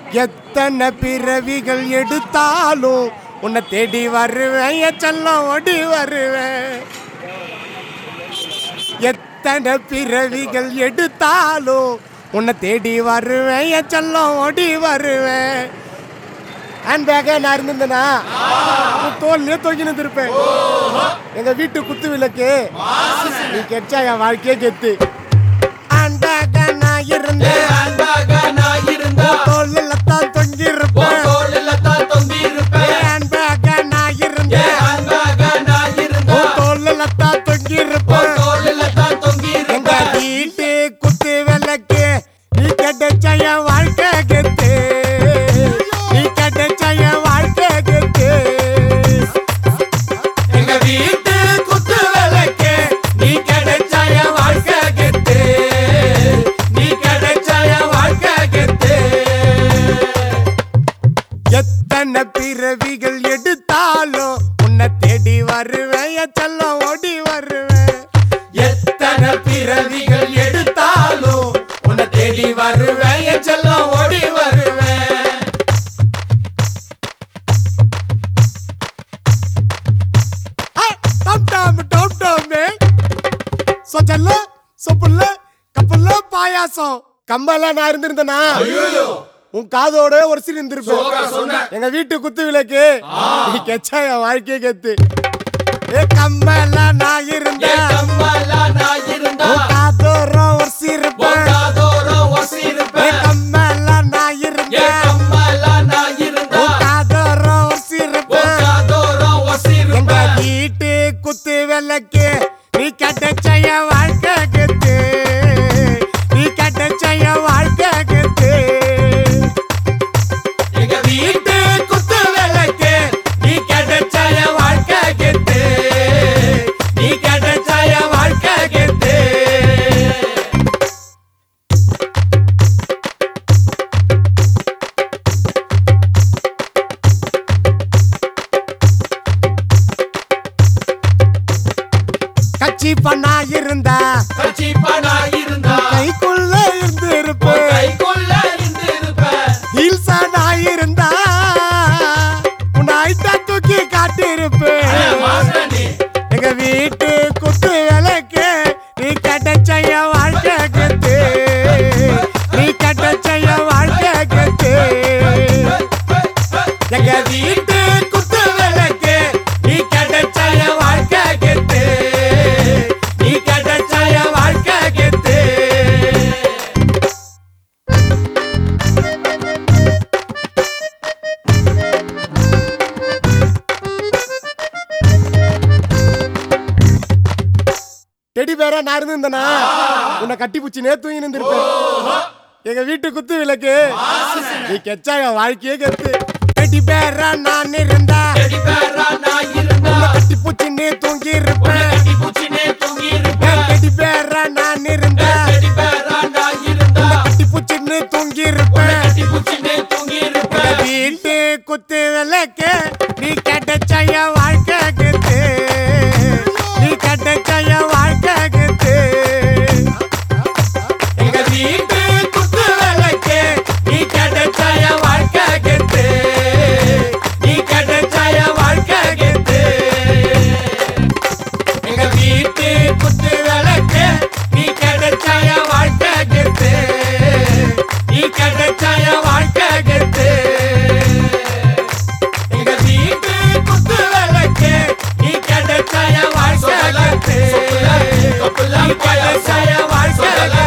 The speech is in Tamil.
எத்தனை பிறவிகள் எடுத்தாலும் உன்னை தேடி வருவேன் என் செல்லம் ஓடி வருவேன் எத்தனை பிறவிகள் எடுத்தாலும் உன்னை தேடி வருவேன் என் செல்லம் ஓடி வருவேன் ஹேண்ட் பேக்கை நான் இருந்திருந்தேனா உன் தோல்லையே தொங்கி நின்றுருப்பேன் எங்க வீட்டு குத்து விளக்கு நீ கெச்சா என் வாழ்க்கையே கெத்து ஹேண்ட் பேக்கை நான் இருந்தேன் தோல்ல தான் தொங்கி இருப்பேன் ஹேண்ட் பேக்கை நான் இருந்தேன் தோல்ல தான் தொங்கி இருப்பேன் எங்க வீட்டு குத்து விளக்கு நீ கிடைச்ச என் வாழ்க்கை கெத்து நீ கிடைச்ச என் வாழ்க்கை கெத்து எங்க வீட்டு குத்து விளக்கு நீ கிடைச்ச என் வாழ்க்கை கெத்து நீ கிடைச்ச என் வாழ்க்கை கெத்து எத்தனை பிறவிகள் எடுத்தாலும் உன்னை தேடி வருவேன் என் செல்லம் ஓடி வருவேன் எத்தனை பிறவிகள் எடுத்தாலும் உன்னை தேடி வருவேன் என் செல்லம் ஓடி வருவேன் ஆ, டம் டம் டம் டம்மே. சொச்சல்ல சொப்புல்ல கப்பல்ல பாயாசம் கம்பெல்லாம் நான் இருந்திருந்தேனா உன் காதோட ஒரு சீன் சோகா சொன்ன. இருந்திருப்பேன் எங்க வீட்டு குத்து விளக்கு நீ கெச்சா என் வாழ்க்கையே கெத்து ஏ கம்பெல்லாம் நான் என் இருந்தேன் கம்மலா நான் இருந்தா உன் காதோரம் ஒரு சீருப்பேன் பொங்காதோரம் ஏ ஒசிருப்பேன் கம்பெல்லாம் நான் என் இருந்தேன் கம்மலா நான் இருந்தா உன் காதோரம் ஒரு சீருப்பேன் பொங்காதோரம் எங்க ஒசிருப்பேன் வீட்டு குத்து விளக்கு நீ கட்டச்ச என் வாழ்க்கை கெத்து நீ கட்டச்ச என் வாழ்க்கை கெத்து எங்க வீட்டு குத்து விளக்கு நீ கிடைச்ச என் வாழ்க்கை கெத்து நீ கிடைச்ச என் வாழ்க்கை கெத்து கட்சி பண்ணா இருந்தா கட்சிப்பனா இருந்தா கைக்குள்ள இருந்து உன் இருப்பேன் கைக்குள்ள இருந்து இருப்பேன் ஹீல்ஸா நான் இருந்தா உன்னை ஐட்டா தூக்கி காட்டி இருப்பேன் மாஸ்டர் நீ எங்க வீட்டு குத்து விளக்கு நீ கட்டச்ச என் வாழ்க்கை கெத்து நீ கட்டச்ச என் வாழ்க்கை கெத்து எங்க வீட்டு குத்து விளக்கு நீ கிடைச்ச என் வாழ்க்கை கெத்து நீ கிடைச்ச என் வாழ்க்கை கெத்து டெடி பேரா நான் இருந்திருந்தேனா உன்னை கட்டி பூச்சி நேத்து தூங்கி நின்றுருப்பேன் எங்க வீட்டு குத்து விளக்கு நீ கெச்சா என் வாழ்க்கையே கெத்து டெடி பேரா நான் இருந்தா செடி பேரா நான் இருந்தா உன்னை கட்டி பூச்சி நீ தூங்கி உன்னை இருப்பேன் கட்டி பூச்சினே தூங்கி இருப்பேன் டெடி பேரா நான் இருந்தா செடி பேரா நான் இருந்தா கட்டி பூச்சி நீ தூங்கி உன்னை இருப்பேன் கட்டி பூச்சினே தூங்கி உங்க இருப்பேன் வீட்டு குத்து விளக்கு நீ கிடைச்ச என் வாழ்க்கை கெத்து நீ கிடைச்ச என் வாழ்க்கை கெத்து எங்க வீட்டு குத்து விளக்கு நீ கிடைச்ச என் வாழ்க்கை கெத்து நீ கிடைச்ச என் வாழ்க்கை கெத்து எங்க வீட்டு குத்து விளக்கு நீ கிடைச்ச என் வாழ்க்கை கெத்து நீ கிடைச்ச என் வாழ்க்கை கெத்து எங்க வீட்டு குத்து விளக்கு நீ கிடைச்ச என் வாழ்க்கை கெத்து நீ கிடைச்ச என் வாழ்க்கை